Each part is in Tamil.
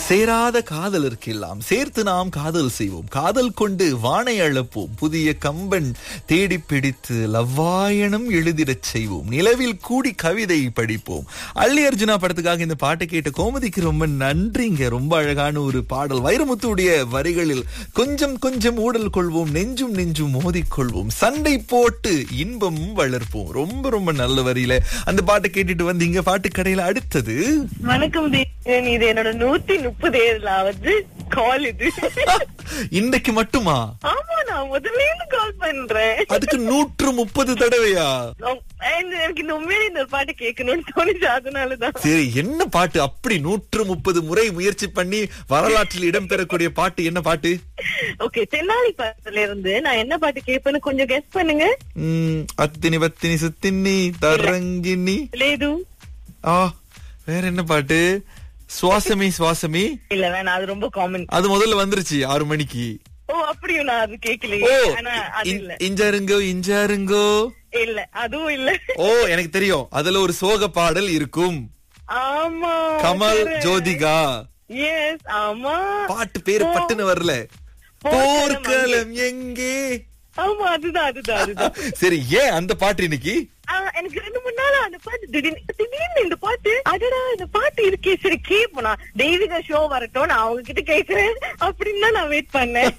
சேராத காதலர்க்கெல்லாம் சேர்த்து நாம் காதல் செய்வோம் காதல் கொண்டு வானை அழப்போம் புதிய கம்பன் தேடி பிடித்து லவ்வாயணம் எழுதிடச் செய்வோம் நிலவில் கூடி கவிதை படிப்போம் அள்ளி அர்ஜுனா படத்துக்காக இந்த பாட்டை கேட்ட கோமதிக்கு ரொம்ப நன்றிங்க ரொம்ப அழகான ஒரு பாடல் வைரமுத்துடைய வரிகளில் கொஞ்சம் கொஞ்சம் ஊடல் கொள்வோம் நெஞ்சும் நெஞ்சும் மோதிக்கொள்வோம் சண்டை போட்டு இன்பம் வளர்ப்போம் ரொம்ப ரொம்ப நல்ல வரியில அந்த பாட்டை கேட்டுட்டு வந்தீங்க பாட்டு கடையில அடுத்தது வணக்கம் தேவன் இது என்னோட நூத்தி முப்பது ஏழாவது கால் இது இன்னைக்கு மட்டுமா ஆமா நான் முதல்ல இருந்து கால் பண்றேன் அதுக்கு நூற்று முப்பது தடவையா உம், இந்த- எனக்கு இந்த உண்மையிலே இந்த ஒரு பாட்டு கேட்கணும்னு தோணுச்சு அதனாலதான் சரி என்ன பாட்டு அப்படி நூற்று முப்பது முறை முயற்சி பண்ணி வரலாற்றில் இடம்பெறக்கூடிய பாட்டு என்ன பாட்டு ஓகே தென்னாலி படத்துல இருந்து நான் என்ன பாட்டு கேட்பேன்னு கொஞ்சம் கெஸ் பண்ணுங்க உம் அத்தினி பத்தினி சுத்தினி தரங்கினி லேது ஆ வேற என்ன பாட்டு சுவாசமி சுவாசமி இல்ல வேணாம் அது ரொம்ப காமன் அது முதல்ல வந்துருச்சு ஆறு மணிக்கு ஓ அப்படியும் நான் அது ஓ கேட்கலையே ஆனா அது இன்- இல்ல இஞ்சாருங்கோ இஞ்சாருங்கோ இல்ல அதுவும் இல்ல ஓ எனக்கு தெரியும் அதுல ஒரு சோக பாடல் இருக்கும் ஆமா கமல் ஜோதிகா எஸ் ஆமா பாட்டு பேரு ஓ. பட்டுன்னு வரல போர்க்களம் போர்க்களம் எங்கே ஆமா அதுதான் அதுதான் அதுதான் சரி ஏன் அந்த பாட்டு இன்னைக்கு ஆ, எனக்கு ரெண்டு மூணு நாளா அந்த பாட்டு திடீர்னு திடீர்னு இந்த பாட்டு அடடா இந்த பாட்டு இருக்கே சரி கேப்போம் நான் தெய்வீக ஷோ வரட்டும் நான் அவங்க கிட்ட கேக்குறேன் அப்படின்னு தான் நான் வெயிட் பண்ணேன்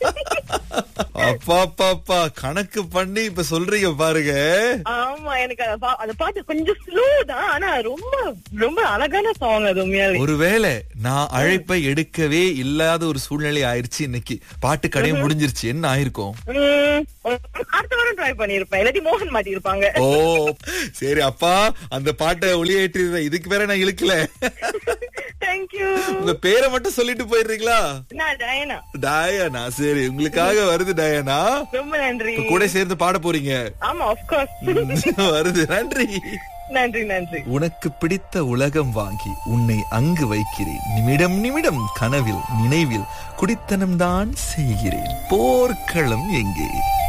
அப்பா அப்பா அப்பா கணக்கு பண்ணி இப்ப சொல்றீங்க பாருங்க ஆமா எனக்கு அந்த பா- அந்த பாட்டு கொஞ்சம் ஸ்லோ தான் ஆனா ரொம்ப ரொம்ப அழகான சாங் அது உண்மையாலே ஒருவேளை நான் அழைப்பை எடுக்கவே இல்லாத ஒரு சூழ்நிலை ஆயிருச்சு இன்னைக்கு பாட்டு கடையும் முடிஞ்சிருச்சு என்ன ஆயிருக்கும் உம், அடுத்த வாரம் ட்ரை பண்ணிருப்பேன் இல்லாட்டி மோகன் மாட்டி இருப்பாங்க ஓ சரி அப்பா அந்த பாட்டை ஒளியேற்றிடுறேன் இதுக்கு வேற நான் இழுக்கல தேங்க்யூ உங்க பேரை மட்டும் சொல்லிட்டு போயிடுறீங்களா நான் டயனா டயனா சரி உங்களுக்காக வருது டயனா ரொம்ப நன்றி இப்ப கூட சேர்ந்து பாட போறீங்க ஆமா ஆஃப்கோர்ஸ் வருது நன்றி நன்றி நன்றி உனக்கு பிடித்த உலகம் வாங்கி உன்னை அங்கு வைக்கிறேன் நிமிடம் நிமிடம் கனவில் நினைவில் குடித்தனம்தான் செய்கிறேன் போர்க்களம் எங்கே